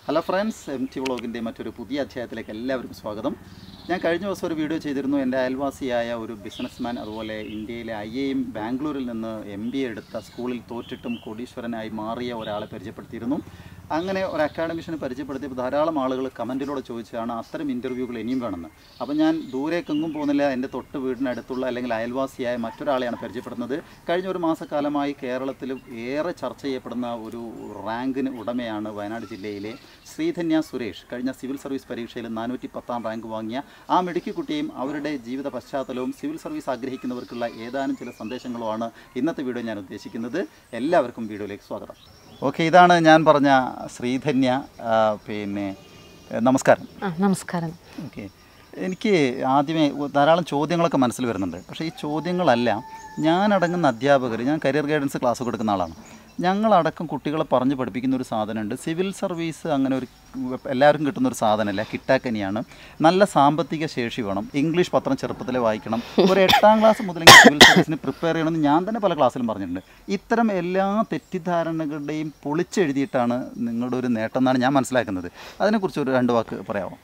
Hello friends M T വ്ളോഗിൻ്റെ മറ്റൊരു പുതിയ അധ്യായത്തിലേക്ക് എല്ലാവർക്കും സ്വാഗതം ഞാൻ കഴിഞ്ഞ ദിവസം ഒരു വീഡിയോ ചെയ്തിരുന്നു എൻ്റെ അയൽവാസിയായ ഒരു ബിസിനസ്മാൻ അതുപോലെ ഇന്ത്യയിലെ ഐ എയും ബാംഗ്ലൂരിൽ നിന്ന് എം ബി എ എടുത്ത സ്കൂളിൽ തോറ്റിട്ടും കോടീശ്വരനായി മാറിയ ഒരാളെ പരിചയപ്പെടുത്തിയിരുന്നു അങ്ങനെ ഒരു അക്കാഡമിഷന് പരിചയപ്പെടുത്തിയപ്പോൾ ധാരാളം ആളുകൾ കമൻറ്റിലൂടെ ചോദിച്ചതാണ് അത്തരം ഇൻ്റർവ്യൂകൾ ഇനിയും വേണമെന്ന് അപ്പോൾ ഞാൻ ദൂരേക്കെങ്ങും പോകുന്നില്ല എൻ്റെ തൊട്ട് വീടിനടുത്തുള്ള അല്ലെങ്കിൽ അയൽവാസിയായ മറ്റൊരാളെയാണ് പരിചയപ്പെടുന്നത് കഴിഞ്ഞ ഒരു മാസക്കാലമായി കേരളത്തിൽ ഏറെ ചർച്ച ചെയ്യപ്പെടുന്ന ഒരു റാങ്കിന് ഉടമയാണ് വയനാട് ജില്ലയിലെ ശ്രീധന്യ സുരേഷ് കഴിഞ്ഞ സിവിൽ സർവീസ് പരീക്ഷയിൽ നാനൂറ്റി പത്താം റാങ്ക് വാങ്ങിയ ആ മിടുക്കിക്കുട്ടിയും അവരുടെ ജീവിത പശ്ചാത്തലവും സിവിൽ സർവീസ് ആഗ്രഹിക്കുന്നവർക്കുള്ള ഏതാനും ചില സന്ദേശങ്ങളുമാണ് ഇന്നത്തെ വീഡിയോ ഞാൻ ഉദ്ദേശിക്കുന്നത് എല്ലാവർക്കും വീഡിയോയിലേക്ക് സ്വാഗതം ഓക്കെ ഇതാണ് ഞാൻ പറഞ്ഞ ശ്രീധന്യ ആ, പിന്നെ ഏ, നമസ്കാരം ആ നമസ്കാരം ഓക്കെ എനിക്ക് ആദ്യമേ ധാരാളം ചോദ്യങ്ങളൊക്കെ മനസ്സിൽ വരുന്നുണ്ട് പക്ഷേ ഈ ചോദ്യങ്ങളല്ല ഞാനടങ്ങുന്ന അധ്യാപകർ ഞാൻ കരിയർ ഗൈഡൻസ് ക്ലാസ് കൊടുക്കുന്ന ആളാണ് ഞങ്ങളടക്കം കുട്ടികളെ പറഞ്ഞ് പഠിപ്പിക്കുന്ന ഒരു സാധനമുണ്ട് സിവിൽ സർവീസ് അങ്ങനെ ഒരു എല്ലാവർക്കും കിട്ടുന്ന ഒരു സാധനമല്ല കിട്ടാക്കനിയാണ് നല്ല സാമ്പത്തിക ശേഷി വേണം ഇംഗ്ലീഷ് പത്രം ചെറുപ്പത്തിലെ വായിക്കണം ഒരു എട്ടാം ക്ലാസ് മുതലെങ്കിൽ സിവിൽ സർവീസിന് പ്രിപ്പയർ ചെയ്യണമെന്ന് ഞാൻ തന്നെ പല ക്ലാസ്സിലും പറഞ്ഞിട്ടുണ്ട് ഇത്തരം എല്ലാ തെറ്റിദ്ധാരണകളുടെയും പൊളിച്ചെഴുതിയിട്ടാണ് നിങ്ങളുടെ ഒരു നേട്ടം എന്നാണ് ഞാൻ മനസ്സിലാക്കുന്നത് അതിനെക്കുറിച്ച് ഒരു രണ്ട് വാക്ക് പറയാമോ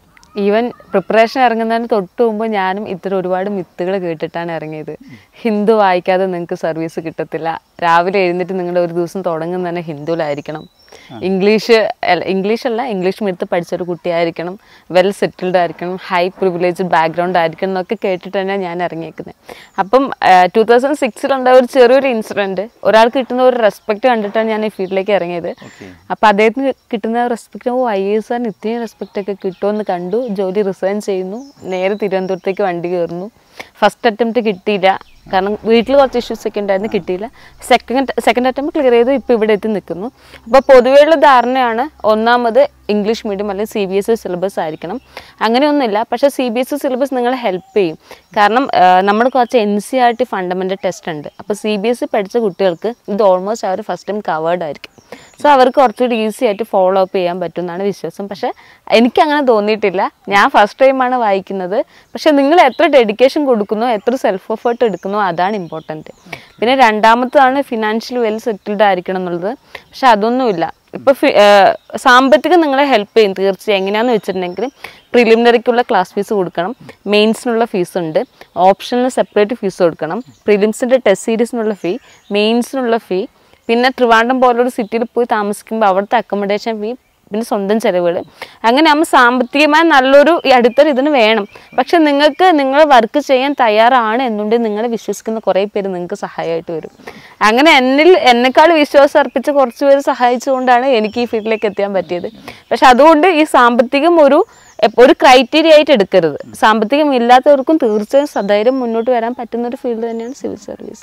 ഈവൻ പ്രിപ്പറേഷൻ ഇറങ്ങുന്നതിന് തൊട്ട് മുമ്പ് ഞാനും ഇത്തരം ഒരുപാട് മിത്തുകൾ കേട്ടിട്ടാണ് ഇറങ്ങിയത് ഹിന്ദു വായിക്കാതെ നിങ്ങൾക്ക് സർവീസ് കിട്ടത്തില്ല രാവിലെ എഴുന്നേറ്റ് നിങ്ങളുടെ ഒരു ദിവസം തുടങ്ങുന്ന തന്നെ ഹിന്ദുവിലായിരിക്കണം ഇംഗ്ലീഷ് അല്ല ഇംഗ്ലീഷ് അല്ല ഇംഗ്ലീഷ് മീഡിയത്തിൽ പഠിച്ച ഒരു കുട്ടിയായിരിക്കണം വെൽ സെറ്റിൽഡ് ആയിരിക്കണം ഹൈ പ്രിവിലേജ് ബാക്ക്ഗ്രൗണ്ട് ആയിരിക്കണം എന്നൊക്കെ കേട്ടിട്ടാണ് ഞാൻ ഇറങ്ങിയേക്കുന്നത് അപ്പം ടൂ തൗസൻഡ് സിക്സിലുണ്ടായ ഒരു ചെറിയൊരു ഇൻസിഡൻറ്റ് ഒരാൾക്ക് കിട്ടുന്ന ഒരു റെസ്പെക്ട് കണ്ടിട്ടാണ് ഞാൻ ഈ ഫീൽഡിലേക്ക് ഇറങ്ങിയത് ഓക്കെ അപ്പോൾ അദ്ദേഹത്തിന് കിട്ടുന്ന റെസ്പെക്റ്റ് ഓ ഐ എസ് ആറിന് ഇത്രയും റെസ്പെക്റ്റ് ഒക്കെ കിട്ടുമെന്ന് കണ്ടു ജോലി റിസൈൻ ചെയ്യുന്നു നേരെ തിരുവനന്തപുരത്തേക്ക് വണ്ടി കയറുന്നു ഫസ്റ്റ് അറ്റംപ്റ്റ് കിട്ടിയില്ല കാരണം വീട്ടിൽ കുറച്ച് ഇഷ്യൂസ് ഒക്കെ ഉണ്ടായിരുന്നു കിട്ടിയില്ല സെക്കൻഡ് സെക്കൻഡ് അറ്റംപ്റ്റ് ക്ലിയർ ചെയ്തു ഇപ്പോൾ ഇവിടെ എത്തി നിൽക്കുന്നു അപ്പോൾ പൊതുവെയുള്ള ധാരണയാണ് ഒന്നാമത് ഇംഗ്ലീഷ് മീഡിയം അല്ലെങ്കിൽ C B S E syllabus ആയിരിക്കണം അങ്ങനെയൊന്നുമില്ല പക്ഷേ C B S E syllabus നിങ്ങളെ ഹെൽപ്പ് ചെയ്യും കാരണം നമ്മൾ കുറച്ച് N C R T fundamental test ഉണ്ട് അപ്പോൾ സി ബി എസ് ഇ പഠിച്ച കുട്ടികൾക്ക് ഇത് ഓൾമോസ്റ്റ് അവർ ഫസ്റ്റ് ടൈം കവേർഡ് ആയിരിക്കും സോ അവർക്ക് കുറച്ചുകൂടി ഈസി ആയിട്ട് ഫോളോ അപ്പ് ചെയ്യാൻ പറ്റും എന്നാണ് വിശ്വാസം പക്ഷേ എനിക്ക് അങ്ങനെ തോന്നിയിട്ടില്ല ഞാൻ ഫസ്റ്റ് ടൈമാണ് വായിക്കുന്നത് പക്ഷേ നിങ്ങൾ എത്ര ഡെഡിക്കേഷൻ കൊടുക്കുന്നോ എത്ര സെൽഫ് എഫേർട്ട് എടുക്കുന്നോ അതാണ് ഇമ്പോർട്ടൻറ്റ് പിന്നെ രണ്ടാമത്തതാണ് ഫിനാൻഷ്യലി വെൽ സെറ്റിൽഡ് ആയിരിക്കണം എന്നുള്ളത് പക്ഷെ അതൊന്നുമില്ല ഇപ്പോൾ സാമ്പത്തികം നിങ്ങളെ ഹെൽപ്പ് ചെയ്യും തീർച്ചയായും എങ്ങനെയാണെന്ന് വെച്ചിട്ടുണ്ടെങ്കിൽ പ്രിലിമിനറിക്കുള്ള ക്ലാസ് ഫീസ് കൊടുക്കണം മെയിൻസിനുള്ള ഫീസ് ഉണ്ട് ഓപ്ഷനിൽ സെപ്പറേറ്റ് ഫീസ് കൊടുക്കണം പ്രിലിംസിൻ്റെ ടെസ്റ്റ് സീരീസിനുള്ള ഫീ മെയിൻസിനുള്ള ഫീ പിന്നെ ട്രിവാൻഡ്രം പോലൊരു സിറ്റിയിൽ പോയി താമസിക്കുമ്പോൾ അവിടുത്തെ അക്കോമഡേഷൻ ഫീ പിന്നെ സ്വന്തം ചിലവുകൾ അങ്ങനെ ആകുമ്പോൾ സാമ്പത്തികമായി നല്ലൊരു ഈ അടുത്തൊരു ഇതിന് വേണം പക്ഷെ നിങ്ങൾക്ക് നിങ്ങൾ വർക്ക് ചെയ്യാൻ തയ്യാറാണ് എന്നുണ്ടെങ്കിൽ നിങ്ങളെ വിശ്വസിക്കുന്ന കുറേ പേര് നിങ്ങൾക്ക് സഹായമായിട്ട് വരും അങ്ങനെ എന്നിൽ എന്നെക്കാൾ വിശ്വാസം അർപ്പിച്ച കുറച്ച് പേര് സഹായിച്ചുകൊണ്ടാണ് എനിക്ക് ഈ ഫീൽഡിലേക്ക് എത്താൻ പറ്റിയത് പക്ഷെ അതുകൊണ്ട് ഈ സാമ്പത്തികം ഒരു എപ്പ- ഒരു ക്രൈറ്റീരിയ ആയിട്ട് എടുക്കരുത് സാമ്പത്തികം ഇല്ലാത്തവർക്കും തീർച്ചയായും സധൈര്യം മുന്നോട്ട് വരാൻ പറ്റുന്ന ഒരു ഫീൽഡ് തന്നെയാണ് സിവിൽ സർവീസ്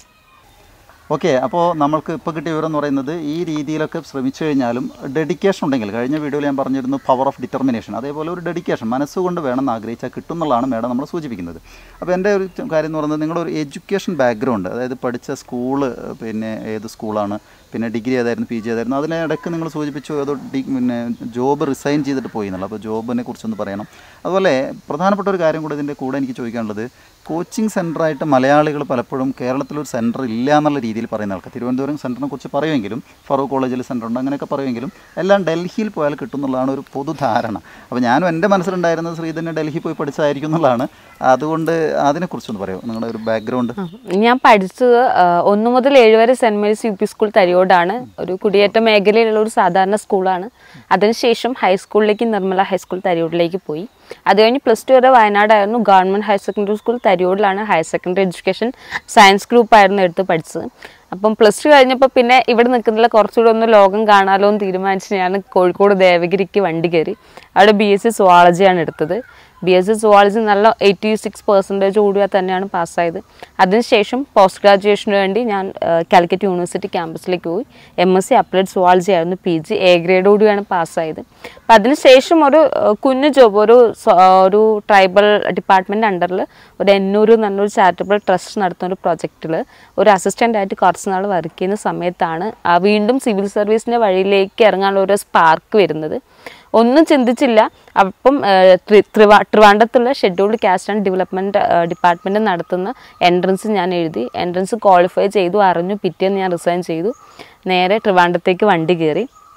ഓക്കെ അപ്പോൾ നമ്മൾക്ക് ഇപ്പോൾ കിട്ടിയ വിവരം എന്ന് പറയുന്നത് ഈ രീതിയിലൊക്കെ ശ്രമിച്ചു കഴിഞ്ഞാലും ഡെഡിക്കേഷൻ ഉണ്ടെങ്കിൽ കഴിഞ്ഞ വീഡിയോയിൽ ഞാൻ പറഞ്ഞിരുന്നു പവർ ഓഫ് ഡിറ്റർമിനേഷൻ അതേപോലെ ഒരു ഡെഡിക്കേഷൻ മനസ്സുകൊണ്ട് വേണമെന്ന് ആഗ്രഹിച്ചാൽ കിട്ടും എന്നുള്ളതാണ് മേഡം നമ്മൾ സൂചിപ്പിക്കുന്നത് അപ്പോൾ എൻ്റെ ഒരു ച- കാര്യം എന്ന് പറയുന്നത് നിങ്ങളുടെ ഒരു എഡ്യൂക്കേഷൻ ബാക്ക്ഗ്രൗണ്ട് അതായത് പഠിച്ച സ്കൂള് പിന്നെ ഏത് സ്കൂളാണ് പിന്നെ ഡിഗ്രി ഏതായിരുന്നു പി ജി ഏതായിരുന്നു അതിനിടയ്ക്ക് നിങ്ങൾ സൂചിപ്പിച്ചു ഏതോ ഡി പിന്നെ ജോബ് റിസൈൻ ചെയ്തിട്ട് പോയി എന്നുള്ളത് അപ്പോൾ ജോബിനെ കുറിച്ചൊന്ന് പറയണം അതുപോലെ പ്രധാനപ്പെട്ട ഒരു കാര്യം കൂടെ ഇതിൻ്റെ കൂടെ എനിക്ക് ചോദിക്കാനുള്ളത് കോച്ചിങ് സെൻ്ററായിട്ട് മലയാളികൾ പലപ്പോഴും കേരളത്തിലൊരു സെൻറ്റർ ഇല്ല എന്നുള്ള രീതിയിൽ പറയുന്ന ആൾക്കാർ തിരുവനന്തപുരം സെൻറ്ററിനെ കുറിച്ച് പറയുമെങ്കിലും ഫറൂഖ് കോളേജിൽ സെൻറ്റർ ഉണ്ട് അങ്ങനെയൊക്കെ പറയുമെങ്കിലും എല്ലാം ഡൽഹിയിൽ പോയാൽ കിട്ടും എന്നുള്ളതാണ് ഒരു പൊതുധാരണ അപ്പോൾ ഞാനും എൻ്റെ മനസ്സിലുണ്ടായിരുന്നത് ശ്രീധന്യ ഡൽഹി പോയി പഠിച്ചതായിരിക്കും എന്നുള്ളതാണ് അതുകൊണ്ട് അതിനെക്കുറിച്ചൊന്ന് പറയുമോ നിങ്ങളുടെ ഒരു ബാക്ക്ഗ്രൗണ്ട് ഞാൻ പഠിച്ചത് ആ, ഒന്ന് മുതൽ ഏഴ് വരെ Saint Mary's U P school തരിയോടാണ് ഒരു കുടിയേറ്റ മേഖലയിലുള്ള ഒരു സാധാരണ സ്കൂളാണ് അതിനുശേഷം ഹൈസ്കൂളിലേക്ക് നിർമ്മല ഹൈസ്കൂൾ തരിയോടിലേക്ക് പോയി അത് കഴിഞ്ഞ് പ്ലസ് ടു വരെ വയനാടായിരുന്നു ഗവൺമെൻറ് ഹയർ സെക്കൻഡറി സ്കൂൾ തരിയോടിലാണ് ഹയർ സെക്കൻഡറി എഡ്യൂക്കേഷൻ സയൻസ് ഗ്രൂപ്പായിരുന്നു എടുത്ത് പഠിച്ചത് അപ്പം പ്ലസ് ടു കഴിഞ്ഞപ്പോൾ പിന്നെ ഇവിടെ നിൽക്കുന്നില്ല കുറച്ചുകൂടെ ഒന്ന് ലോകം കാണാലോ എന്ന് തീരുമാനിച്ച് ഞാൻ കോഴിക്കോട് ദേവഗിരിക്ക് വണ്ടി കയറി അവിടെ ബി എസ് സി സുവോളജിയാണ് എടുത്തത് ബി എസ് സി സുവോളജി നല്ല എയ്റ്റി സിക്സ് പെർസെൻറ്റേജ് കൂടിയാൽ തന്നെയാണ് പാസ്സായത് അതിനുശേഷം പോസ്റ്റ് ഗ്രാജുവേഷന് വേണ്ടി ഞാൻ ആ, കാലിക്കറ്റ് യൂണിവേഴ്സിറ്റി ക്യാമ്പസിലേക്ക് പോയി M S C applied zoology ആയിരുന്നു പി ജി എ ഗ്രേഡോടുകൂടിയാണ് പാസ്സായത് അപ്പം അതിനുശേഷം ഒരു ആ, കുഞ്ഞു ജോബ് ഒരു സ്വ- ആ, ഒരു ട്രൈബൽ ഡിപ്പാർട്ട്മെൻറ്റ് അണ്ടറിൽ ഒരു എന്നൂർ എന്നൊരു ചാരിറ്റബിൾ ട്രസ്റ്റ് നടത്തുന്ന ഒരു പ്രൊജക്റ്റിൽ ഒരു അസിസ്റ്റൻ്റ് ആയിട്ട് കുറച്ച് നാൾ വർക്ക് ചെയ്യുന്ന സമയത്താണ് ആ വീണ്ടും സിവിൽ സർവീസിൻ്റെ വഴിയിലേക്ക് ഇറങ്ങാനുള്ള ഒരു സ്പാർക്ക് വരുന്നത് ഒന്നും ചിന്തിച്ചില്ല അപ്പം ഏഹ്, ത്രി- ത്രിവാ ട്രിവാൻഡത്തുള്ള scheduled caste and development department നടത്തുന്ന എൻട്രൻസ് ഞാൻ എഴുതി എൻട്രൻസ് ക്വാളിഫൈ ചെയ്തു അറിഞ്ഞു പിറ്റേന്ന് ഞാൻ റിസൈൻ ചെയ്തു നേരെ ട്രിവാൻഡത്തേക്ക് വണ്ടി കയറി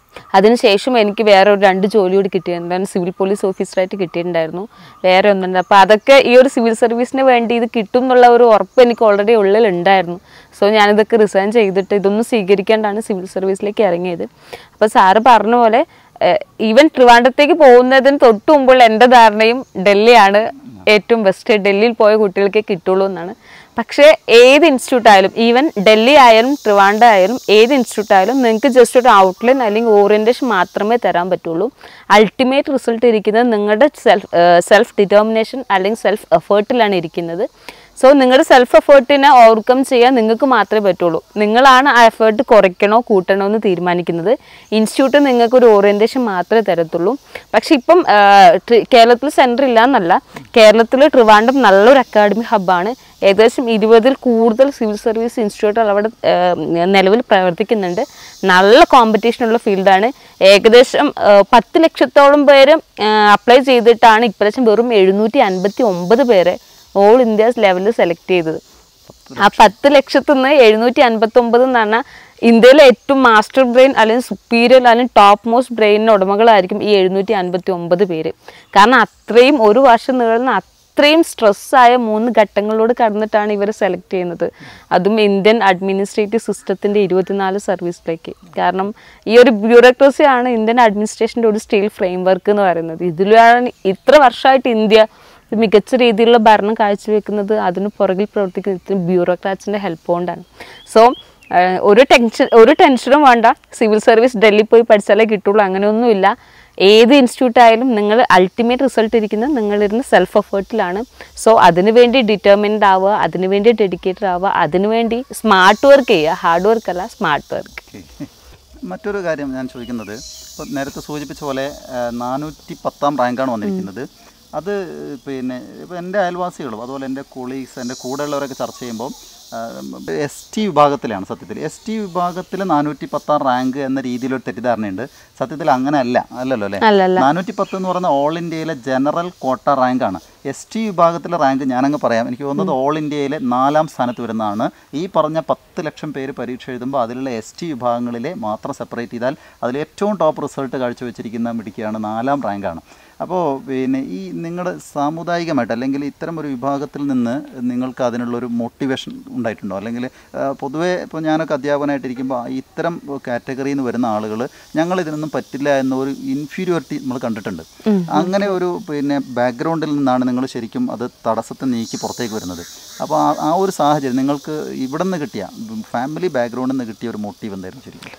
അതിനുശേഷം എനിക്ക് വേറെ ഒരു രണ്ട് ജോലി കൂടി കിട്ടിയിട്ടുണ്ടായിരുന്നു സിവിൽ പോലീസ് ഓഫീസറായിട്ട് കിട്ടിയിട്ടുണ്ടായിരുന്നു വേറെ ഒന്നുണ്ട് അപ്പോൾ അതൊക്കെ ഈ ഒരു സിവിൽ സർവീസിന് വേണ്ടി ഇത് കിട്ടും എന്നുള്ള ഒരു ഉറപ്പ് എനിക്ക് ഓൾറെഡി ഉള്ളിലുണ്ടായിരുന്നു സോ ഞാനിതൊക്കെ റിസൈൻ ചെയ്തിട്ട് ഇതൊന്നും സ്വീകരിക്കേണ്ടാണ് സിവിൽ സർവീസിലേക്ക് ഇറങ്ങിയത് അപ്പോൾ സാറ് പറഞ്ഞ പോലെ ഈവൻ ട്രിവാൻഡത്തേക്ക് പോകുന്നതിന് തൊട്ട് മുമ്പുള്ള എൻ്റെ ധാരണയും ഡൽഹിയാണ് ഏറ്റവും ബെസ്റ്റ് ഡൽഹിയിൽ പോയ കുട്ടികൾക്കേ കിട്ടുള്ളൂ എന്നാണ് പക്ഷേ ഏത് ഇൻസ്റ്റിറ്റ്യൂട്ട് ആയാലും ഈവൻ ഡൽഹി ആയാലും ട്രിവാൻഡ ആയാലും ഏത് ഇൻസ്റ്റിറ്റ്യൂട്ട് ആയാലും നിങ്ങൾക്ക് ജസ്റ്റ് ഒരു ഔട്ട്ലൈൻ അല്ലെങ്കിൽ ഓറിയൻറ്റേഷൻ മാത്രമേ തരാൻ പറ്റുള്ളൂ അൾട്ടിമേറ്റ് റിസൾട്ട് ഇരിക്കുന്നത് നിങ്ങളുടെ സെൽഫ് സെൽഫ് ഡിറ്റർമിനേഷൻ അല്ലെങ്കിൽ സെൽഫ് എഫേർട്ടിലാണ് ഇരിക്കുന്നത് സോ നിങ്ങളുടെ സെൽഫ് എഫേർട്ടിനെ ഓവർകം ചെയ്യാൻ നിങ്ങൾക്ക് മാത്രമേ പറ്റുള്ളൂ നിങ്ങളാണ് ആ എഫേർട്ട് കുറയ്ക്കണോ കൂട്ടണോ എന്ന് തീരുമാനിക്കുന്നത് ഇൻസ്റ്റിറ്റ്യൂട്ട് നിങ്ങൾക്ക് ഒരു ഓറിയൻറ്റേഷൻ മാത്രമേ തരത്തുള്ളൂ പക്ഷെ ഇപ്പം ആ, ട്രി- കേരളത്തിൽ സെൻറ്റർ ഇല്ല എന്നല്ല കേരളത്തിൽ ട്രിവാൻഡം നല്ലൊരു അക്കാഡമി ഹബ്ബാണ് ഏകദേശം ഇരുപതിൽ കൂടുതൽ സിവിൽ സർവീസ് ഇൻസ്റ്റിറ്റ്യൂട്ടുകൾ അവിടെ ആ, നിലവിൽ പ്രവർത്തിക്കുന്നുണ്ട് നല്ല കോമ്പറ്റീഷനുള്ള ഫീൽഡാണ് ഏകദേശം ആ, പത്ത് ലക്ഷത്തോളം പേര് അപ്ലൈ ചെയ്തിട്ടാണ് ഇപ്രാവശ്യം വെറും എഴുന്നൂറ്റി അൻപത്തി ഒമ്പത് പേരെ ഓൾ ഇന്ത്യാസ് ലെവലിൽ സെലക്ട് ചെയ്തത് ആ പത്ത് ലക്ഷത്തിൽ നിന്ന് എഴുന്നൂറ്റി അൻപത്തി ഒമ്പത് എന്ന് പറഞ്ഞാൽ ഇന്ത്യയിലെ ഏറ്റവും മാസ്റ്റർ ബ്രെയിൻ അല്ലെങ്കിൽ സുപ്പീരിയർ അല്ലെങ്കിൽ ടോപ്പ് മോസ്റ്റ് ബ്രെയിനിന് ഉടമകളായിരിക്കും ഈ എഴുന്നൂറ്റി അൻപത്തി ഒമ്പത് പേര് കാരണം അത്രയും ഒരു വർഷം നീളുന്ന അത്രയും സ്ട്രെസ്സായ മൂന്ന് ഘട്ടങ്ങളിലൂടെ കടന്നിട്ടാണ് ഇവർ സെലക്ട് ചെയ്യുന്നത് അതും ഇന്ത്യൻ അഡ്മിനിസ്ട്രേറ്റീവ് സിസ്റ്റത്തിൻ്റെ ഇരുപത്തിനാല് സർവീസിലേക്ക് കാരണം ഈ ഒരു ബ്യൂറോക്രസിയാണ് ഇന്ത്യൻ അഡ്മിനിസ്ട്രേഷൻ്റെ ഒരു സ്റ്റീൽ ഫ്രെയിം വർക്ക് എന്ന് പറയുന്നത് ഇതിലാണ് ഇത്ര വർഷമായിട്ട് ഇന്ത്യ മികച്ച രീതിയിലുള്ള ഭരണം കാഴ്ചവെക്കുന്നത് അതിന് പുറകിൽ പ്രവർത്തിക്കുന്ന ഇത്രയും ബ്യൂറോക്രാറ്റ്സിൻ്റെ ഹെൽപ്പ് കൊണ്ടാണ് സോ ഒരു ടെൻഷൻ ഒരു ടെൻഷനും വേണ്ട സിവിൽ സർവീസ് ഡൽഹി പോയി പഠിച്ചാലേ കിട്ടുള്ളൂ അങ്ങനെയൊന്നുമില്ല ഏത് ഇൻസ്റ്റിറ്റ്യൂട്ട് ആയാലും നിങ്ങൾ അൾട്ടിമേറ്റ് റിസൾട്ട് ഇരിക്കുന്നത് നിങ്ങളിരുന്ന് സെൽഫ് എഫേർട്ടിലാണ് സോ അതിനുവേണ്ടി ഡിറ്റർമിൻഡ് ആവുക അതിനുവേണ്ടി ഡെഡിക്കേറ്റഡ് ആവുക അതിനുവേണ്ടി സ്മാർട്ട് വർക്ക് ചെയ്യുക ഹാർഡ് വർക്ക് അല്ല സ്മാർട്ട് വർക്ക് ഓക്കെ മറ്റൊരു കാര്യം ഞാൻ ചോദിക്കുന്നത് ഇപ്പോൾ നേരത്തെ സൂചിപ്പിച്ച പോലെ നാനൂറ്റി പത്താം റാങ്കാണ് വന്നിരിക്കുന്നത് അത് പിന്നെ ഇപ്പോൾ എൻ്റെ അയൽവാസികളും അതുപോലെ എൻ്റെ കൊളീഗ്സ് എൻ്റെ കൂടെയുള്ളവരൊക്കെ ചർച്ച ചെയ്യുമ്പോൾ എസ് ടി വിഭാഗത്തിലാണ് സത്യത്തിൽ എസ് ടി വിഭാഗത്തിൽ നാനൂറ്റി പത്താം റാങ്ക് എന്ന രീതിയിലൊരു തെറ്റിദ്ധാരണയുണ്ട് സത്യത്തിൽ അങ്ങനെ അല്ല അല്ലല്ലോ അല്ലേ അല്ലല്ല നാനൂറ്റി പത്ത് എന്ന് പറയുന്ന ഓൾ ഇന്ത്യയിലെ ജനറൽ കോട്ട റാങ്കാണ് എസ് ടി വിഭാഗത്തിലെ റാങ്ക് ഞാനങ്ങ് പറയാം എനിക്ക് തോന്നുന്നത് ഓൾ ഇന്ത്യയിലെ നാലാം സ്ഥാനത്ത് വരുന്നതാണ് ഈ പറഞ്ഞ പത്ത് ലക്ഷം പേര് പരീക്ഷ എഴുതുമ്പോൾ അതിലുള്ള എസ് ടി വിഭാഗങ്ങളിലെ മാത്രം സെപ്പറേറ്റ് ചെയ്താൽ അതിൽ ഏറ്റവും ടോപ്പ് റിസൾട്ട് കാഴ്ചവെച്ചിരിക്കുന്ന മിടുക്കിയാണ് നാലാം റാങ്കാണ് അപ്പോൾ പിന്നെ ഈ നിങ്ങളുടെ സാമുദായികമായിട്ട് അല്ലെങ്കിൽ ഇത്തരം ഒരു വിഭാഗത്തിൽ നിന്ന് നിങ്ങൾക്ക് അതിനുള്ളൊരു മോട്ടിവേഷൻ ഉണ്ടായിട്ടുണ്ടോ അല്ലെങ്കിൽ ആ, പൊതുവേ ഇപ്പോൾ ഞാനൊക്കെ അധ്യാപകനായിട്ടിരിക്കുമ്പോൾ ഇത്തരം കാറ്റഗറിയിൽ നിന്ന് വരുന്ന ആളുകൾ ഞങ്ങൾ ഇതിനൊന്നും പറ്റില്ല എന്ന ഒരു ഇൻഫീരിയോറിറ്റി നമ്മൾ കണ്ടിട്ടുണ്ട് അങ്ങനെ ഒരു പിന്നെ ബാക്ക്ഗ്രൗണ്ടിൽ നിന്നാണ് നിങ്ങൾ ശരിക്കും അത് തടസ്സത്തെ നീക്കി പുറത്തേക്ക് വരുന്നത് അപ്പോൾ ആ ആ ഒരു സാഹചര്യം നിങ്ങൾക്ക് ഇവിടെ നിന്ന് കിട്ടിയ ഫാമിലി ബാക്ക്ഗ്രൗണ്ടിൽ നിന്ന് കിട്ടിയ ഒരു മോട്ടീവ് എന്തായിരുന്നു ശരിക്കും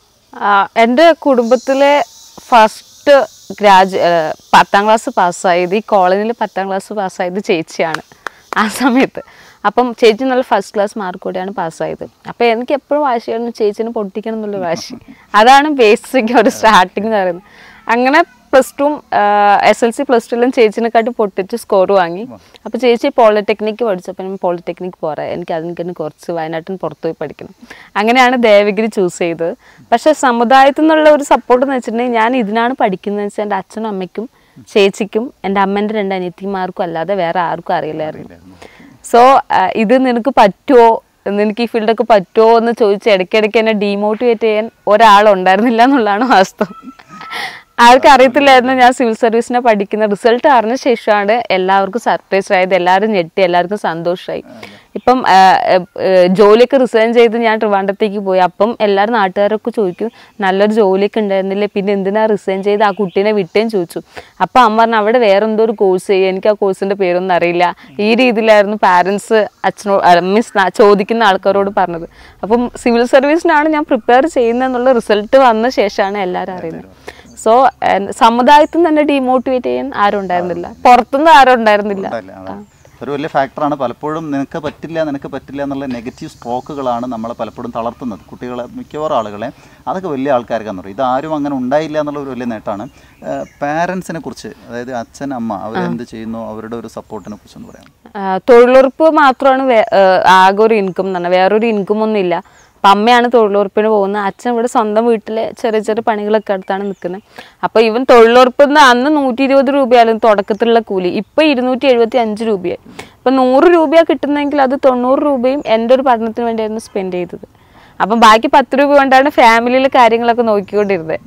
ആ, എൻ്റെ കുടുംബത്തിലെ ഫസ്റ്റ് ഗ്രാജു പത്താം ക്ലാസ് പാസ്സായത് ഈ കോളേജിൽ പത്താം ക്ലാസ് പാസ്സായത് ചേച്ചിയാണ് ആ സമയത്ത് അപ്പം ചേച്ചി നല്ല ഫസ്റ്റ് ക്ലാസ് മാർക്കോടെയാണ് പാസ്സായത് അപ്പോൾ എനിക്ക് എപ്പോഴും വാശിയായിരുന്നു ചേച്ചിനെ പൊട്ടിക്കണം എന്നുള്ള വാശി അതാണ് ബേസിക് ഒരു സ്റ്റാർട്ടിങ് എന്ന് പറയുന്നത് അങ്ങനെ പ്ലസ് ടുവും എസ് എൽ സി പ്ലസ് ടുവിലും ചേച്ചിനെക്കാട്ടി പൊട്ടിച്ച് സ്കോർ വാങ്ങി അപ്പോൾ ചേച്ചി പോളിടെക്നിക്ക് പഠിച്ചപ്പോൾ ഞാൻ പോളിടെക്നിക്ക് പോരാ എനിക്ക് അതിന് കുറച്ച് വയനാട്ടിൽ പുറത്ത് പോയി പഠിക്കണം അങ്ങനെയാണ് ദേവഗിരി ചൂസ് ചെയ്തത് പക്ഷേ സമുദായത്തിൽ നിന്നുള്ള ഒരു സപ്പോർട്ട് എന്ന് വെച്ചിട്ടുണ്ടെങ്കിൽ ഞാൻ ഇതിനാണ് പഠിക്കുന്നത് വെച്ചാൽ എൻ്റെ അച്ഛനും അമ്മയ്ക്കും ചേച്ചിക്കും എൻ്റെ അമ്മേൻ്റെ രണ്ട് അനിയത്തിമാർക്കും അല്ലാതെ വേറെ ആർക്കും അറിയില്ലായിരുന്നു സോ ഇത് നിനക്ക് പറ്റുമോ നിനക്ക് ഈ ഫീൽഡൊക്കെ പറ്റുമോ എന്ന് ചോദിച്ച് ഇടയ്ക്കിടയ്ക്ക് എന്നെ ഡീമോട്ടിവേറ്റ് ചെയ്യാൻ ഒരാളുണ്ടായിരുന്നില്ല എന്നുള്ളതാണ് വാസ്തവം ആർക്കും അറിയത്തില്ലായിരുന്നു ഞാൻ സിവിൽ സർവീസിനെ പഠിക്കുന്ന റിസൾട്ട് അറിഞ്ഞ ശേഷമാണ് എല്ലാവർക്കും സർപ്രൈസ് ആയത് എല്ലാവരും ഞെട്ടി എല്ലാവർക്കും സന്തോഷമായി ഇപ്പം ആ, ആ, ആ, ജോലിയൊക്കെ റിസൈൻ ചെയ്ത് ഞാൻ ട്രിവാൻഡത്തേക്ക് പോയി അപ്പം എല്ലാവരും നാട്ടുകാരൊക്കെ ചോദിക്കും നല്ലൊരു ജോലിയൊക്കെ ഉണ്ടായിരുന്നില്ലേ പിന്നെ എന്തിനാ റിസൈൻ ചെയ്ത് ആ കുട്ടീനെ വിട്ടേം ചോദിച്ചു അപ്പം അമ്മ പറഞ്ഞു അവിടെ വേറെ എന്തോ ഒരു കോഴ്സ് ചെയ്യുക എനിക്ക് ആ കോഴ്സിൻ്റെ പേരൊന്നും അറിയില്ല ഈ രീതിയിലായിരുന്നു പാരൻസ് അച്ഛനോട് മീൻസ് ചോദിക്കുന്ന ആൾക്കാരോട് പറഞ്ഞത് അപ്പം സിവിൽ സർവീസിനാണ് ഞാൻ പ്രിപ്പയർ ചെയ്യുന്നതെന്നുള്ള റിസൾട്ട് വന്ന ശേഷമാണ് എല്ലാവരും അറിയുന്നത് സോ സമുദായത്തിൽ നിന്ന് തന്നെ ഡീമോട്ടിവേറ്റ് ചെയ്യാൻ ആരും ഉണ്ടായിരുന്നില്ല പുറത്തുനിന്ന് ആരും ഉണ്ടായിരുന്നില്ല ഉണ്ടല്ലേ? അതാ. ഒരു വലിയ ഫാക്ടറാണ് പലപ്പോഴും നിനക്ക് പറ്റില്ല നിനക്ക് പറ്റില്ല എന്നുള്ള നെഗറ്റീവ് സ്ട്രോക്കുകളാണ് നമ്മളെ പലപ്പോഴും തളർത്തുന്നത് കുട്ടികളെ മിക്കവാറും ആളുകളെ അതൊക്കെ വലിയ ആൾക്കാർക്കാന്ന് പറയും ഇതാരും അങ്ങനെ ഉണ്ടായില്ല എന്നുള്ള ഒരു വലിയ നേട്ടമാണ് പാരൻസിനെ കുറിച്ച് അതായത് അച്ഛൻ അമ്മ അവരെന്ത് ചെയ്യുന്നു അവരുടെ ഒരു സപ്പോർട്ടിനെ കുറിച്ച് ഒന്ന് പറയാം ആ, തൊഴിലുറപ്പ് മാത്രമാണ് വേ- ആ, ആകെ ഒരു ഇൻകം എന്ന് പറഞ്ഞാൽ വേറൊരു ഇൻകം ഒന്നും ഇല്ല അപ്പം അമ്മയാണ് തൊഴിലുറപ്പിന് പോകുന്നത് അച്ഛൻ ഇവിടെ സ്വന്തം വീട്ടിലെ ചെറിയ ചെറിയ പണികളൊക്കെ അടുത്താണ് നിൽക്കുന്നത് അപ്പോൾ ഇവൻ തൊഴിലുറപ്പിന്ന് അന്ന് നൂറ്റി ഇരുപത് രൂപയായിരുന്നു തുടക്കത്തിലുള്ള കൂലി ഇപ്പം ഇരുന്നൂറ്റി എഴുപത്തി അഞ്ച് രൂപയായി അപ്പം നൂറ് രൂപയാണ് കിട്ടുന്നതെങ്കിൽ അത് തൊണ്ണൂറ് രൂപയും എൻ്റെ ഒരു പഠനത്തിന് വേണ്ടിയായിരുന്നു സ്പെൻഡ് ചെയ്തത് അപ്പം ബാക്കി പത്ത് രൂപ കൊണ്ടാണ് ഫാമിലിയിലെ കാര്യങ്ങളൊക്കെ നോക്കിക്കൊണ്ടിരുന്നത്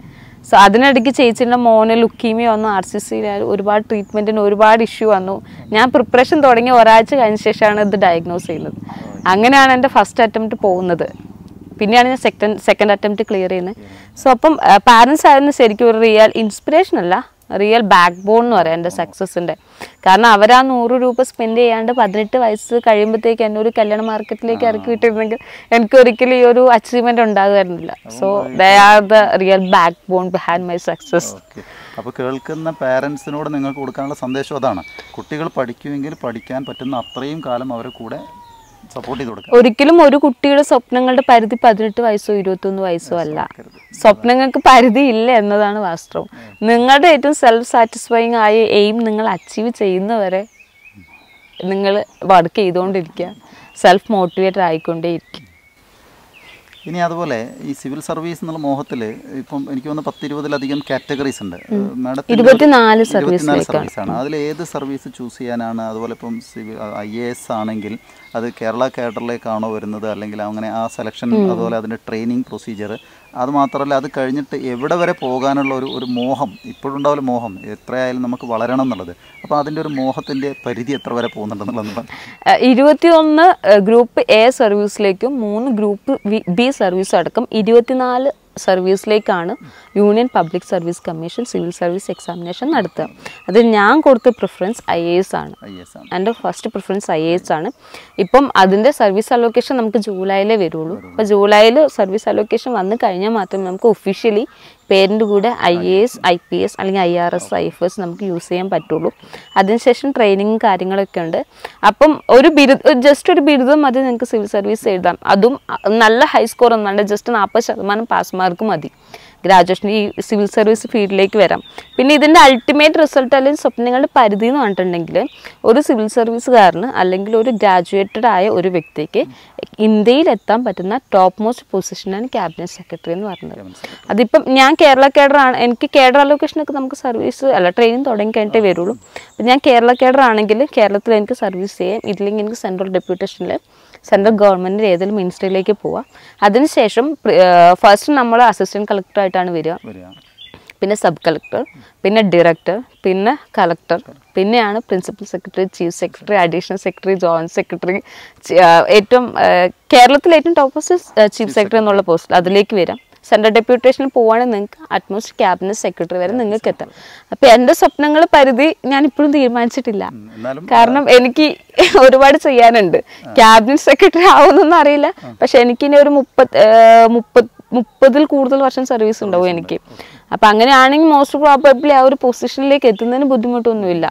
സോ അതിനിടയ്ക്ക് ചേച്ചിയുടെ മോന് ലുക്കീമിയ വന്നു ആർ സി സി ഒരുപാട് ട്രീറ്റ്മെൻറ്റിന് ഒരുപാട് ഇഷ്യൂ വന്നു ഞാൻ പ്രിപ്പറേഷൻ തുടങ്ങി ഒരാഴ്ച കഴിഞ്ഞ ശേഷമാണ് ഇത് ഡയഗ്നോസ് ചെയ്യുന്നത് അങ്ങനെയാണ് എൻ്റെ ഫസ്റ്റ് അറ്റംപ്റ്റ് പോകുന്നത് പിന്നെയാണ് ഞാൻ സെക്കൻഡ് സെക്കൻഡ് അറ്റംപ്റ്റ് ക്ലിയർ ചെയ്യുന്നത് സോ അപ്പം പാരൻസ് ആയിരുന്നു ശരിക്കും ഒരു റിയൽ ഇൻസ്പിറേഷൻ അല്ല റിയൽ ബാക്ക് ബോൺ എന്ന് പറയാം എൻ്റെ സക്സസിൻ്റെ കാരണം അവർ ആ നൂറ് രൂപ സ്പെൻഡ് ചെയ്യാണ്ട് പതിനെട്ട് വയസ്സ് കഴിയുമ്പോഴത്തേക്ക് എന്നെ ഒരു കല്യാണ മാർക്കറ്റിലേക്ക് ഇറക്കി വിട്ടിരുന്നെങ്കിൽ എനിക്ക് ഒരിക്കലും ഈ ഒരു അച്ചീവ്മെന്റ് ഉണ്ടാകുമായിരുന്നില്ല so they are the real backbone behind my success okay അപ്പോൾ കേൾക്കുന്ന പാരൻസിനോട് നിങ്ങൾക്ക് കൊടുക്കാനുള്ള സന്ദേശം അതാണ് കുട്ടികൾ പഠിക്കുമെങ്കിൽ പഠിക്കാൻ പറ്റുന്ന അത്രയും കാലം അവരെ കൂടെ സപ്പോർട്ട് ചെയ്ത് കൊടുക്കുക ഒരിക്കലും ഒരു കുട്ടിയുടെ സ്വപ്നങ്ങളുടെ പരിധി പതിനെട്ട് വയസ്സോ ഇരുപത്തൊന്ന് വയസ്സോ അല്ല സ്വപ്നങ്ങൾക്ക് പരിധി ഇല്ല എന്നതാണ് വാസ്തവം നിങ്ങളുടെ ഏറ്റവും സെൽഫ് സാറ്റിസ്ഫൈങ് ആയ എയിം നിങ്ങൾ അച്ചീവ് ചെയ്യുന്നവരെ നിങ്ങൾ വർക്ക് ചെയ്തുകൊണ്ടിരിക്കുക സെൽഫ് മോട്ടിവേറ്റഡ് ആയിക്കൊണ്ടേയിരിക്കും ഇനി അതുപോലെ ഈ സിവിൽ സർവീസ് എന്നുള്ള മോഹത്തിൽ ഇപ്പം എനിക്ക് തോന്നുന്നു പത്ത് ഇരുപതിലധികം കാറ്റഗറീസ് ഉണ്ട് മാഡത്തിന് ഇരുപത്തിനാല് ഇരുപത്തിനാല് സർവീസിലേക്കാണ് സർവീസാണ് അതിൽ ഏത് സർവീസ് ചൂസ് ചെയ്യാനാണ് അതുപോലെ ഇപ്പം സിവിൽ ഐ എ എസ് ആണെങ്കിൽ അത് കേരള കേഡറിലേക്കാണോ വരുന്നത് അല്ലെങ്കിൽ അങ്ങനെ ആ സെലക്ഷൻ അതുപോലെ അതിൻ്റെ ട്രെയിനിങ് പ്രൊസീജിയർ അത് മാത്രമല്ല അത് കഴിഞ്ഞിട്ട് എവിടെ വരെ പോകാനുള്ള ഒരു ഒരു മോഹം ഇപ്പോഴുണ്ടാവില്ല മോഹം എത്രയായാലും നമുക്ക് വളരണം എന്നുള്ളത് അപ്പോൾ അതിൻ്റെ ഒരു മോഹത്തിൻ്റെ പരിധി എത്ര വരെ പോകുന്നുണ്ടെന്നുള്ളത് ഇരുപത്തിയൊന്ന് ഗ്രൂപ്പ് എ സർവീസിലേക്കും മൂന്ന് ഗ്രൂപ്പ് ബി സർവീസ് അടക്കം ഇരുപത്തിനാല് സർവീസിലേക്കാണ് union public service commission civil service examination നടത്തുക അത് ഞാൻ കൊടുത്ത പ്രിഫറൻസ് ഐ എ എസ് ആണ് ഐ എസ് ആണ് എൻ്റെ first preference I A S ആണ് ഇപ്പം അതിൻ്റെ സർവീസ് അലോക്കേഷൻ നമുക്ക് ജൂലൈയിലേ വരുള്ളൂ അപ്പോൾ ജൂലൈയിൽ സർവീസ് അലോക്കേഷൻ വന്നു കഴിഞ്ഞാൽ മാത്രമേ നമുക്ക് ഒഫീഷ്യലി പേരിൻ്റെ കൂടെ I A S I P S അല്ലെങ്കിൽ I R S I F S നമുക്ക് യൂസ് ചെയ്യാൻ പറ്റുള്ളൂ അതിനുശേഷം ട്രെയിനിങ്ങും കാര്യങ്ങളൊക്കെ ഉണ്ട് അപ്പം ഒരു ബിരുദ ജസ്റ്റ് ഒരു ബിരുദം മതി നിങ്ങൾക്ക് സിവിൽ സർവീസ് എഴുതാം അതും അ- നല്ല ഹൈ സ്കോർ ഒന്നും വേണ്ട ജസ്റ്റ് നാൽപ്പത് ശതമാനം പാസ് മാർക്ക് മതി ഗ്രാജുവേഷൻ ഈ സിവിൽ സർവീസ് ഫീൽഡിലേക്ക് വരാം പിന്നെ ഇതിൻ്റെ അൾട്ടിമേറ്റ് റിസൾട്ട് അല്ലെങ്കിൽ സ്വപ്നങ്ങളുടെ പരിധി എന്ന് പറഞ്ഞിട്ടുണ്ടെങ്കിൽ ഒരു സിവിൽ സർവീസുകാരന് അല്ലെങ്കിൽ ഒരു ഗ്രാജുവേറ്റഡ് ആയ ഒരു വ്യക്തിക്ക് ഇന്ത്യയിൽ എത്താൻ പറ്റുന്ന ടോപ്പ് മോസ്റ്റ് പൊസിഷനാണ് ക്യാബിനറ്റ് സെക്രട്ടറി എന്ന് പറയുന്നത് അതിപ്പം ഞാൻ കേരള കേഡർ ആണ് എനിക്ക് കേഡർ അലോക്കേഷനൊക്കെ നമുക്ക് സർവീസ് അല്ല ട്രെയിനിങ് തുടങ്ങി കഴിഞ്ഞിട്ടേ വരുള്ളൂ അപ്പം ഞാൻ കേരള കേഡർ ആണെങ്കിൽ കേരളത്തിൽ എനിക്ക് സർവീസ് ചെയ്യാം ഇതില്ലെങ്കിൽ എനിക്ക് സെൻട്രൽ ഡെപ്യൂട്ടേഷനിൽ സെൻട്രൽ ഗവൺമെൻറ്റിൻ്റെ ഏതെങ്കിലും മിനിസ്റ്ററിലേക്ക് പോവാം അതിനുശേഷം ഫസ്റ്റ് നമ്മൾ അസിസ്റ്റൻറ്റ് കളക്ടറായിട്ടാണ് വരിക വരിക പിന്നെ സബ് കളക്ടർ പിന്നെ ഡയറക്ടർ പിന്നെ കളക്ടർ പിന്നെയാണ് principal secretary chief secretary additional secretary joint secretary ഏറ്റവും ആ, കേരളത്തിലെ ഏറ്റവും ടോപ്പ് പോസ്റ്റ് ചീഫ് സെക്രട്ടറി എന്നുള്ള പോസ്റ്റ് അതിലേക്ക് വരാം സെൻട്രൽ ഡെപ്യൂട്ടേഷനിൽ പോവുകയാണെങ്കിൽ നിങ്ങൾക്ക് അറ്റ്മോസ്റ്റ് ക്യാബിനറ്റ് സെക്രട്ടറി വരെ നിങ്ങൾക്ക് എത്താം അപ്പോൾ എൻ്റെ സ്വപ്നങ്ങൾ പരിധി ഞാൻ ഇപ്പോഴും തീരുമാനിച്ചിട്ടില്ല ഉം, എന്നാലും കാരണം എനിക്ക് ഒരുപാട് ചെയ്യാനുണ്ട് ക്യാബിനറ്റ് സെക്രട്ടറി ആവുമെന്നൊന്നും അറിയില്ല പക്ഷെ എനിക്കിനി ഒരു മുപ്പത് മുപ്പത് മുപ്പതിൽ കൂടുതൽ വർഷം സർവീസ് ഉണ്ടാവും എനിക്ക് അപ്പൊ അങ്ങനെയാണെങ്കിൽ മോസ്റ്റ് പ്രോബബ്ലി ആ ഒരു പൊസിഷനിലേക്ക് എത്തുന്നതിന് ബുദ്ധിമുട്ടൊന്നുമില്ല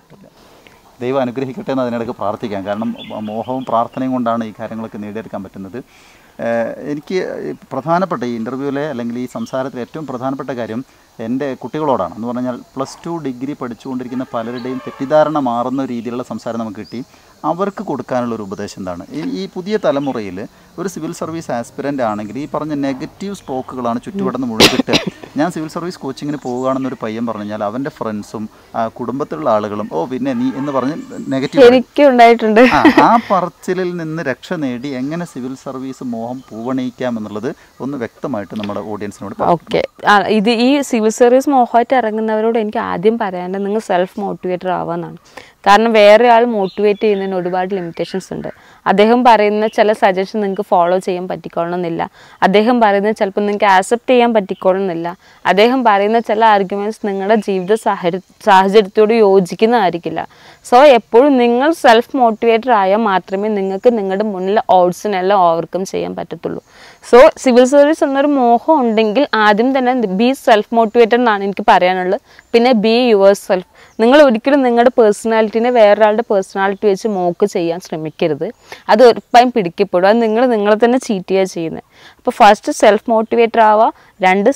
ദൈവം അനുഗ്രഹിക്കട്ടെ എന്ന് അതിനിടയ്ക്ക് പ്രാർത്ഥിക്കാം കാരണം മോഹവും പ്രാർത്ഥനയും കൊണ്ടാണ് ഈ കാര്യങ്ങളൊക്കെ നേടിയെടുക്കാൻ പറ്റുന്നത് ഏഹ് എനിക്ക് പ്രധാനപ്പെട്ട ഈ ഇൻ്റർവ്യൂവിലെ അല്ലെങ്കിൽ ഈ സംസാരത്തിൽ ഏറ്റവും പ്രധാനപ്പെട്ട കാര്യം എൻ്റെ കുട്ടികളോടാണ് എന്ന് പറഞ്ഞാൽ പ്ലസ് ടു ഡിഗ്രി പഠിച്ചുകൊണ്ടിരിക്കുന്ന പലരുടെയും തെറ്റിദ്ധാരണ മാറുന്ന രീതിയിലുള്ള സംസാരം നമുക്ക് കിട്ടി അവർക്ക് കൊടുക്കാനുള്ള ഒരു ഉപദേശം എന്താണ് ഈ ഈ പുതിയ തലമുറയിൽ ഒരു സിവിൽ സർവീസ് ആസ്പിരൻ്റ് ആണെങ്കിൽ ഈ പറഞ്ഞ നെഗറ്റീവ് സ്ട്രോക്കുകളാണ് ചുറ്റുവട്ടന്ന് മുഴുവൻ കിട്ടുക ഞാൻ സിവിൽ സർവീസ് കോച്ചിങ്ങിന് പോവുകയാണെന്നൊരു പയ്യൻ പറഞ്ഞു കഴിഞ്ഞാൽ അവൻ്റെ ഫ്രണ്ട്സും കുടുംബത്തിലുള്ള ആളുകളും ഓ പിന്നെ നീ എന്ന് പറഞ്ഞ് നെഗറ്റീവ് എനിക്ക് ഉണ്ടായിട്ടുണ്ട് ആ, ആ പറച്ചിലിൽ നിന്ന് രക്ഷ നേടി എങ്ങനെ സിവിൽ സർവീസ് മോഹം പൂവണിയിക്കാം എന്നുള്ളത് ഒന്ന് വ്യക്തമായിട്ട് നമ്മുടെ ഓഡിയൻസിനോട് പറ- ഓക്കെ ഇത് ഈ സിവിൽ സർവീസ് മോഹമായിട്ട് ഇറങ്ങുന്നവരോട് എനിക്ക് ആദ്യം പറയാനുള്ളത് നിങ്ങൾ സെൽഫ് മോട്ടിവേറ്റർ ആവാന്നാണ് കാരണം വേറെ ആൾ മോട്ടിവേറ്റ് ചെയ്യുന്നതിന് ഒരുപാട് ലിമിറ്റേഷൻസ് ഉണ്ട് അദ്ദേഹം പറയുന്ന ചില സജഷൻ നിങ്ങൾക്ക് ഫോളോ ചെയ്യാൻ പറ്റിക്കൊള്ളണമെന്നില്ല അദ്ദേഹം പറയുന്നത് ചിലപ്പോൾ നിങ്ങൾക്ക് ആക്സെപ്റ്റ് ചെയ്യാൻ പറ്റിക്കൊള്ളണമെന്നില്ല അദ്ദേഹം പറയുന്ന ചില ആർഗ്യുമെൻറ്റ്സ് നിങ്ങളുടെ ജീവിത സാഹചര്യ സാഹചര്യത്തോട് യോജിക്കുന്നതായിരിക്കില്ല സോ എപ്പോഴും നിങ്ങൾ സെൽഫ് മോട്ടിവേറ്റർ ആയാൽ മാത്രമേ നിങ്ങൾക്ക് നിങ്ങളുടെ മുന്നിലെ ഓഡ്സിനെല്ലാം ഓവർകം ചെയ്യാൻ പറ്റത്തുള്ളൂ സോ സിവിൽ സർവീസ് എന്നൊരു മോഹം ഉണ്ടെങ്കിൽ ആദ്യം തന്നെ ബി സെൽഫ് മോട്ടിവേറ്റഡ് എന്നാണ് എനിക്ക് പറയാനുള്ളത് പിന്നെ ബി യുവർ സെൽഫ് നിങ്ങൾ ഒരിക്കലും നിങ്ങളുടെ പേഴ്സണാലിറ്റിനെ വേറൊരാളുടെ പേഴ്സണാലിറ്റി വെച്ച് മോക്ക് ചെയ്യാൻ ശ്രമിക്കരുത് അത് ഉറപ്പായും പിടിക്കപ്പെടും അത് നിങ്ങൾ നിങ്ങളെ തന്നെ ചീറ്റ് ചെയ്യുക ചെയ്യുന്നത് അപ്പോൾ ഫസ്റ്റ് സെൽഫ് മോട്ടിവേറ്റർ ആവുക രണ്ട്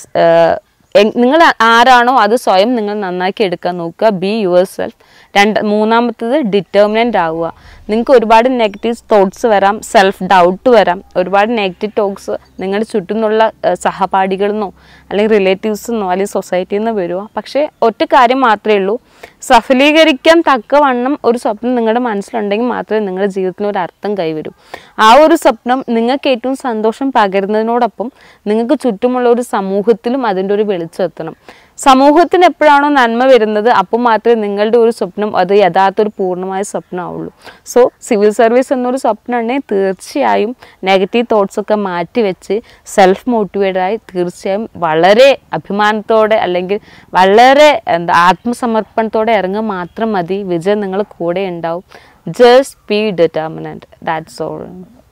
എങ്- നിങ്ങൾ ആരാണോ അത് സ്വയം നിങ്ങൾ നന്നാക്കി എടുക്കാൻ നോക്കുക ബി യുവർ സെൽഫ് രണ്ട് മൂന്നാമത്തത് ഡിറ്റർമിനൻ്റ് ആവുക നിങ്ങൾക്ക് ഒരുപാട് നെഗറ്റീവ് തോട്ട്സ് വരാം സെൽഫ് ഡൗട്ട് വരാം ഒരുപാട് നെഗറ്റീവ് ടോക്സ് നിങ്ങളുടെ ചുറ്റുമുള്ള ഏഹ്, സഹപാഠികളിൽ നിന്നോ അല്ലെങ്കിൽ റിലേറ്റീവ്സിൽ നിന്നോ അല്ലെങ്കിൽ സൊസൈറ്റിയിൽ നിന്ന് വരുമോ പക്ഷേ ഒറ്റ കാര്യം മാത്രമേ ഉള്ളൂ സഫലീകരിക്കാൻ തക്കവണ്ണം ഒരു സ്വപ്നം നിങ്ങളുടെ മനസ്സിലുണ്ടെങ്കിൽ മാത്രമേ നിങ്ങളുടെ ജീവിതത്തിന് ഒരു അർത്ഥം കൈവരൂ ആ ഒരു സ്വപ്നം നിങ്ങൾക്ക് ഏറ്റവും സന്തോഷം പകരുന്നതിനോടൊപ്പം നിങ്ങൾക്ക് ചുറ്റുമുള്ള ഒരു സമൂഹത്തിലും അതിൻ്റെ ഒരു വെളിച്ചം എത്തണം സമൂഹത്തിന് എപ്പോഴാണോ നന്മ വരുന്നത് അപ്പോൾ മാത്രമേ നിങ്ങളുടെ ഒരു സ്വപ്നം അത് യഥാർത്ഥ ഒരു പൂർണ്ണമായ സ്വപ്നമാവുള്ളൂ സോ സിവിൽ സർവീസ് എന്നൊരു സ്വപ്നമുണ്ടെങ്കിൽ തീർച്ചയായും നെഗറ്റീവ് തോട്ട്സ് ഒക്കെ മാറ്റി വെച്ച് സെൽഫ് മോട്ടിവേറ്റഡ് ആയി തീർച്ചയായും വളരെ അഭിമാനത്തോടെ അല്ലെങ്കിൽ വളരെ എന്താ ആത്മസമർപ്പണത്തോടെ ഇറങ്ങുക മാത്രം മതി വിജയം നിങ്ങൾ കൂടെ ഉണ്ടാവും just be determinant that's all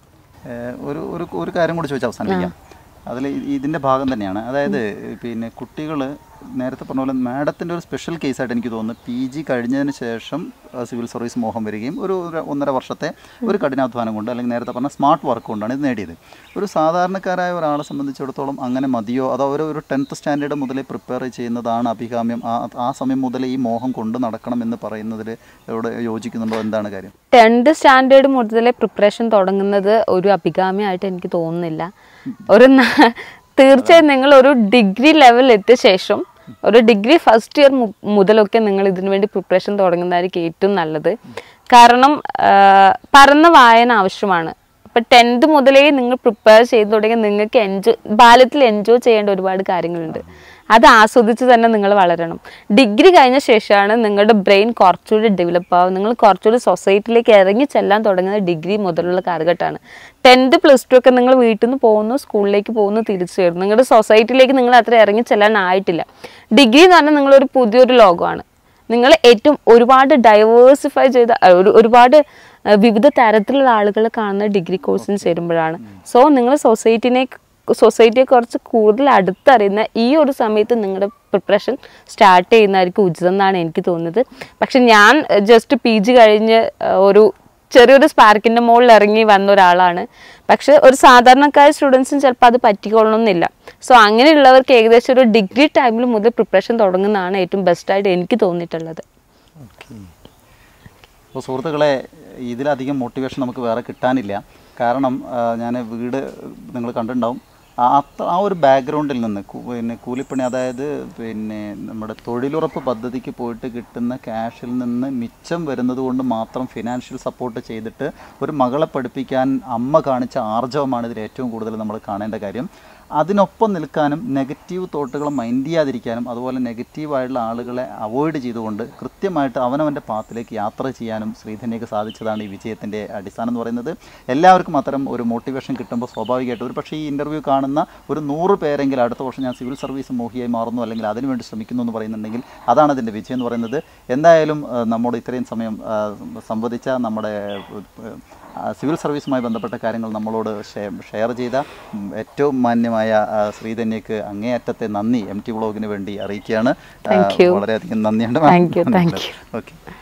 uh ഒരു ഒരു ഒരു കാര്യം കൂടി ചോദിച്ചാൽ അവസാനിപ്പിക്കാം അതിൽ ഇതിൻ്റെ ഭാഗം തന്നെയാണ് അതായത് പിന്നെ കുട്ടികൾ നേരത്തെ പറഞ്ഞ പോലെ മാഡത്തിൻ്റെ ഒരു സ്പെഷ്യൽ കേസായിട്ട് എനിക്ക് തോന്നുന്നു പി ജി കഴിഞ്ഞതിന് ശേഷം ആ, സിവിൽ സർവീസ് മോഹം വരികയും ഒരു ഒരു ഒന്നര വർഷത്തെ ഒരു കഠിനാധ്വാനം കൊണ്ട് അല്ലെങ്കിൽ നേരത്തെ പറഞ്ഞ സ്മാർട്ട് വർക്ക് കൊണ്ടാണ് ഇത് നേടിയത് ഒരു സാധാരണക്കാരായ ഒരാളെ സംബന്ധിച്ചിടത്തോളം അങ്ങനെ മതിയോ അതോ അവർ ഒരു ടെൻത്ത് സ്റ്റാൻഡേർഡ് മുതലേ പ്രിപ്പയർ ചെയ്യുന്നതാണ് അഭികാമ്യം ആ ആ സമയം മുതൽ ഈ മോഹം കൊണ്ട് നടക്കണം എന്ന് പറയുന്നതിൽ ഇവിടെ യോജിക്കുന്നുണ്ടോ എന്താണ് കാര്യം ടെൻത്ത് സ്റ്റാൻഡേർഡ് മുതലേ പ്രിപ്പറേഷൻ തുടങ്ങുന്നത് ഒരു അഭികാമ്യമായിട്ട് എനിക്ക് തോന്നുന്നില്ല ഒരു ന- തീർച്ചയായും നിങ്ങൾ ഒരു ഡിഗ്രി ലെവൽ എത്തിയ ശേഷം ഒരു ഡിഗ്രി ഫസ്റ്റ് ഇയർ മുതലൊക്കെ നിങ്ങൾ ഇതിനു വേണ്ടി പ്രിപ്പറേഷൻ തുടങ്ങുന്നതായിരിക്കും ഏറ്റവും നല്ലത് കാരണം ആ, പരന്ന വായന ആവശ്യമാണ് ഇപ്പം ടെൻത്ത് മുതലേ നിങ്ങൾ പ്രിപ്പയർ ചെയ്ത് തുടങ്ങി നിങ്ങൾക്ക് എൻജോയ് ബാല്യത്തിൽ എൻജോയ് ചെയ്യേണ്ട ഒരുപാട് കാര്യങ്ങളുണ്ട് അത് ആസ്വദിച്ച് തന്നെ നിങ്ങൾ വളരണം ഡിഗ്രി കഴിഞ്ഞ ശേഷമാണ് നിങ്ങളുടെ ബ്രെയിൻ കുറച്ചുകൂടി ഡെവലപ്പ് ആവും നിങ്ങൾ കുറച്ചുകൂടി സൊസൈറ്റിയിലേക്ക് ഇറങ്ങി ചെല്ലാൻ തുടങ്ങുന്നത് ഡിഗ്രി മുതലുള്ള കാലഘട്ടമാണ് ടെൻത്ത് പ്ലസ് ടു ഒക്കെ നിങ്ങൾ വീട്ടിൽ നിന്ന് പോകുന്നു സ്കൂളിലേക്ക് പോകുന്നു തിരിച്ചു വരുന്നു നിങ്ങളുടെ സൊസൈറ്റിയിലേക്ക് നിങ്ങൾ അത്ര ഇറങ്ങി ചെല്ലാൻ ആയിട്ടില്ല ഡിഗ്രി എന്ന് പറഞ്ഞാൽ നിങ്ങളൊരു പുതിയൊരു ലോകമാണ് നിങ്ങൾ ഏറ്റവും ഒരുപാട് ഡൈവേഴ്സിഫൈ ചെയ്ത അഹ് ഒരു ഒരുപാട് അഹ് വിവിധ തരത്തിലുള്ള ആളുകളെ കാണുന്ന ഡിഗ്രി കോഴ്സിന് ചേരുമ്പോഴാണ് സോ നിങ്ങൾ സൊസൈറ്റിനെ സൊസൈറ്റിയെ കുറച്ച് കൂടുതൽ അടുത്തറിയുന്ന ഈ ഒരു സമയത്ത് നിങ്ങളുടെ പ്രിപ്പറേഷൻ സ്റ്റാർട്ട് ചെയ്യുന്നതായിരിക്കും ഉചിതം എന്നാണ് എനിക്ക് തോന്നുന്നത് പക്ഷെ ഞാൻ ജസ്റ്റ് പി ജി കഴിഞ്ഞ് അഹ് ഒരു ചെറിയൊരു സ്പാർക്കിൻ്റെ മുകളിൽ ഇറങ്ങി വന്ന ഒരാളാണ് പക്ഷെ ഒരു സാധാരണക്കാര സ്റ്റുഡൻസിന് ചിലപ്പോൾ അത് പറ്റിക്കൊള്ളണമെന്നില്ല സോ അങ്ങനെയുള്ളവർക്ക് ഏകദേശം ഒരു ഡിഗ്രി ടൈമിൽ മുതൽ പ്രിപ്പറേഷൻ തുടങ്ങുന്നതാണ് ഏറ്റവും ബെസ്റ്റായിട്ട് എനിക്ക് തോന്നിയിട്ടുള്ളത് അപ്പോൾ സുഹൃത്തുക്കളെ ഇതിലധികം മോട്ടിവേഷൻ നമുക്ക് വേറെ കിട്ടാനില്ല കാരണം ഞാൻ വീട് നിങ്ങൾ കണ്ടിട്ടുണ്ടാവും ആ അത്ര- ആ ഒരു ബാക്ക്ഗ്രൗണ്ടിൽ നിന്ന് കു- പിന്നെ കൂലിപ്പണി അതായത് പിന്നെ നമ്മുടെ തൊഴിലുറപ്പ് പദ്ധതിക്ക് പോയിട്ട് കിട്ടുന്ന ക്യാഷിൽ നിന്ന് മിച്ചം വരുന്നത് കൊണ്ട് മാത്രം ഫിനാൻഷ്യൽ സപ്പോർട്ട് ചെയ്തിട്ട് ഒരു മകളെ പഠിപ്പിക്കാൻ അമ്മ കാണിച്ച ആർജവമാണ് ഇതിൽ ഏറ്റവും കൂടുതൽ നമ്മൾ കാണേണ്ട കാര്യം അതിനൊപ്പം നിൽക്കാനും നെഗറ്റീവ് തോട്ടുകൾ മൈൻഡ് ചെയ്യാതിരിക്കാനും അതുപോലെ നെഗറ്റീവായിട്ടുള്ള ആളുകളെ അവോയ്ഡ് ചെയ്തുകൊണ്ട് കൃത്യമായിട്ട് അവനവൻ്റെ പാത്തിലേക്ക് യാത്ര ചെയ്യാനും ശ്രീധന്യക്ക് സാധിച്ചതാണ് ഈ വിജയത്തിൻ്റെ അടിസ്ഥാനം എന്ന് പറയുന്നത് എല്ലാവർക്കും അത്തരം ഒരു മോട്ടിവേഷൻ കിട്ടുമ്പോൾ സ്വാഭാവികമായിട്ട് ഒരു പക്ഷേ ഈ ഇൻ്റർവ്യൂ കാണുന്ന ഒരു നൂറ് പേരെങ്കിലും അടുത്ത വർഷം ഞാൻ സിവിൽ സർവീസ് മോഹിയായി മാറുന്നു അല്ലെങ്കിൽ അതിനുവേണ്ടി ശ്രമിക്കുന്നു എന്ന് പറയുന്നുണ്ടെങ്കിൽ അതാണ് അതിൻ്റെ വിജയം എന്ന് പറയുന്നത് എന്തായാലും ആ, നമ്മോട് ഇത്രയും സമയം ആ, സംവദിച്ച നമ്മുടെ ആ, സിവിൽ സർവീസുമായി ബന്ധപ്പെട്ട കാര്യങ്ങൾ നമ്മളോട് ഷെയർ ഷെയർ ചെയ്ത ഉം, ഏറ്റവും മാന്യമായ ആ, ശ്രീധന്യക്ക് അങ്ങേയറ്റത്തെ നന്ദി എം ടി വ്ളോഗിന് വേണ്ടി അറിയിക്കുകയാണ് ആ, Thank you. വളരെയധികം നന്ദിയുണ്ട് Thank you, thank you. Okay